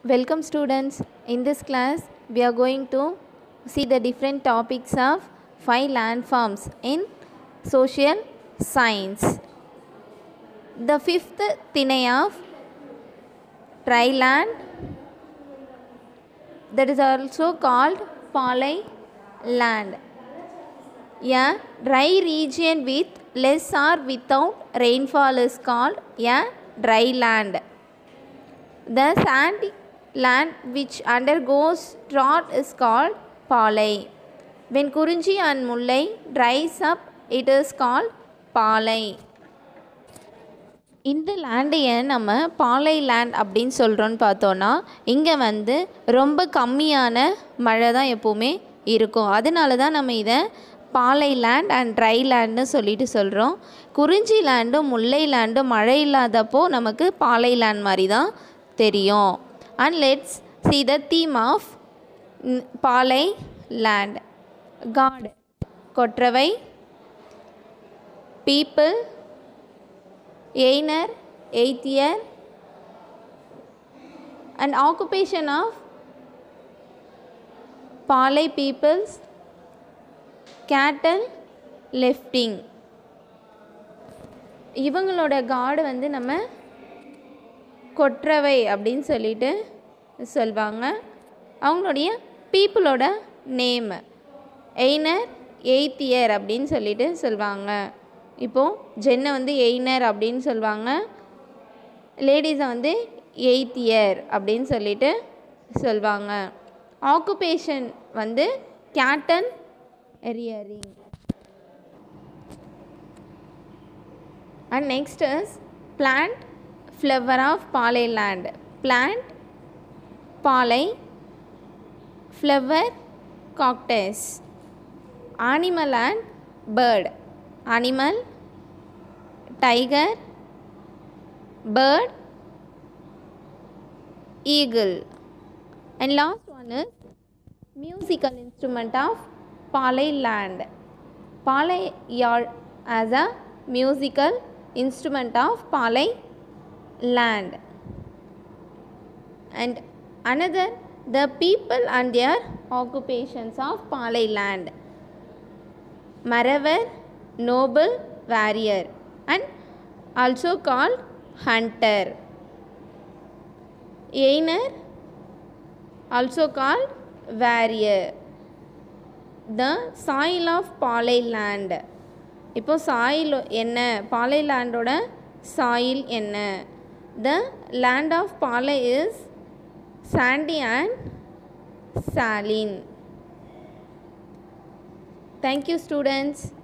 Welcome students. In this class, we are going to see the different topics of five landforms in social science. The fifth Thinai of triland that is also called poly land. A dry region with less or without rainfall is called a dry land. The sandy land which undergoes drought is called palai. When Kurunji and Mullai dries up, it is called palai. இந்த லேண்டை ஏன் நம்ம பாலை land அப்படின்னு சொல்கிறோன்னு பார்த்தோன்னா இங்கே வந்து ரொம்ப கம்மியான மழை தான் எப்போவுமே இருக்கும் அதனால தான் நம்ம இதை பாலை லேண்ட் அண்ட் ட்ரை லேண்ட்னு சொல்லிட்டு சொல்கிறோம் குறிஞ்சி லேண்டும் முல்லை லேண்டும் மழை இல்லாதப்போ நமக்கு பாலை லேண்ட் மாதிரி தான் தெரியும் and let's see the theme of Palai land god Korravai people Eyinar எய்த் இயர் and occupation of Palai people's cattle lifting இவங்களோட காடு வந்து நம்ம கொற்றவை அப்படின்னு சொல்லிட்டு சொல்லுவாங்க அவங்களுடைய பீப்புளோட நேம் எய்னர் எய்த் இயர் அப்படின்னு சொல்லிட்டு சொல்லுவாங்க இப்போது ஜென்னை வந்து எய்னர் அப்படின்னு சொல்லுவாங்க லேடிஸை வந்து எய்த் இயர் அப்படின்னு சொல்லிட்டு சொல்லுவாங்க ஆக்குபேஷன் வந்து cattle rearing and next is plant flower of Palai land plant Palai flower cactus animal and bird animal tiger bird eagle and last one is musical instrument of palai land palai yard as a musical instrument of palai land and another the people and their occupations of palai land maravar noble warrior and also called hunter Einer also called warrior the soil of Palai land இப்போ soil என்ன பாலை லேண்டோட soil என்ன the land of Palai is sandy and saline thank you students